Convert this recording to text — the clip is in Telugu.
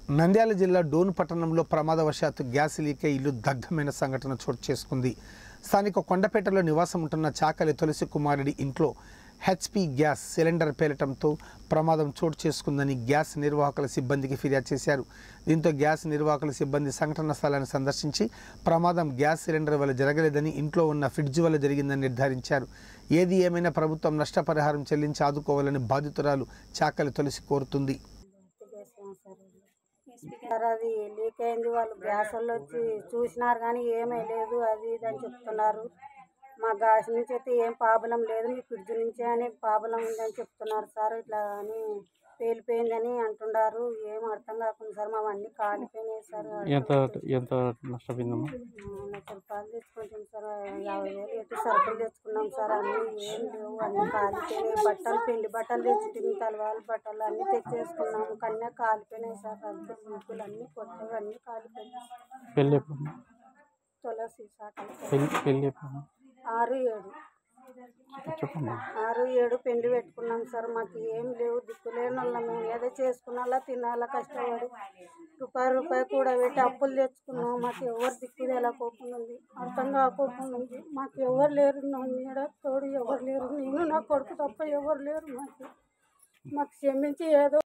నంద్యాల జిల్లా డోను పట్టణంలో ప్రమాదవశాత్తు గ్యాస్ లీక్ అయి ఇల్లు దగ్ధమైన సంఘటన చోటు చేసుకుంది స్థానిక కొండపేటలో నివాసం ఉంటున్న చాకలి తులసి కుమారుడి ఇంట్లో హెచ్పి గ్యాస్ సిలిండర్ పేలటంతో ప్రమాదం చోటు చేసుకుందని గ్యాస్ నిర్వాహకుల సిబ్బందికి ఫిర్యాదు చేశారు దీంతో గ్యాస్ నిర్వాహకుల సిబ్బంది సంఘటన స్థలాన్ని సందర్శించి ప్రమాదం గ్యాస్ సిలిండర్ వల్ల జరగలేదని ఇంట్లో ఉన్న ఫ్రిడ్జ్ వల్ల జరిగిందని నిర్ధారించారు ఏది ఏమైనా ప్రభుత్వం నష్టపరిహారం చెల్లించి ఆదుకోవాలని బాధితురాలు చాకలి తులసి కోరుతుంది సార్ అది లీక్ అయింది వాళ్ళు గ్యాస్ వాళ్ళు వచ్చి చూసినారు కానీ ఏమీ లేదు అది ఇది అని చెప్తున్నారు మా గ్యాస్ నుంచి అయితే ఏం ప్రాబ్లం లేదు మీ ఫ్రిడ్జ్ నుంచే అని ప్రాబ్లం ఉందని చెప్తున్నారు సార్ ఇట్లా అని పేలిపోయిందని అంటున్నారు ఏం అర్థం కాకుండా సార్ మా అన్నీ కాలిపోయినాయి సార్ ఎంత ఎంత నష్టపోయిందమ్మా లక్ష రూపాయలు తెచ్చుకుంటాం సార్ యాభై వేలు పెట్టి సరుకులు తెచ్చుకున్నాం సార్ అన్నీ ఏం లేవు అన్నీ కాలిపోయినాయి బట్టలు పెళ్లి బట్టలు తెచ్చి తలవాళ్ళ బట్టలు అన్నీ తెచ్చేసుకున్నాము కన్నా కాలిపోయినాయి సార్ అద్దె ముక్కులు అన్నీ కొత్తవి అన్నీ కాలిపోయినాయి పెళ్ళి ఎప్పుడు తులసి శాఖలు పెళ్ళి పెళ్ళి ఎప్పుడు ఆరు ఏడు చెప్పమ్మా ఆరు ఏడు పెళ్లి పెట్టుకున్నాం సార్ మాకు ఏం లేవు దిక్కులేని వాళ్ళం మేము ఏదో చేసుకున్నాలా తినాలా కష్టపడి రూపాయి రూపాయి కూడా పెట్టి అప్పులు తెచ్చుకున్నాం మాకు ఎవరు దిక్కు తెలకోకుండా ఉంది అర్థం కాకోకుండా ఉంది మాకు ఎవరు లేరు నా నీడ తోడు ఎవరు లేరు నేను నా కొడుకు తప్ప ఎవరు లేరు మాకు మాకు క్షమించి ఏదో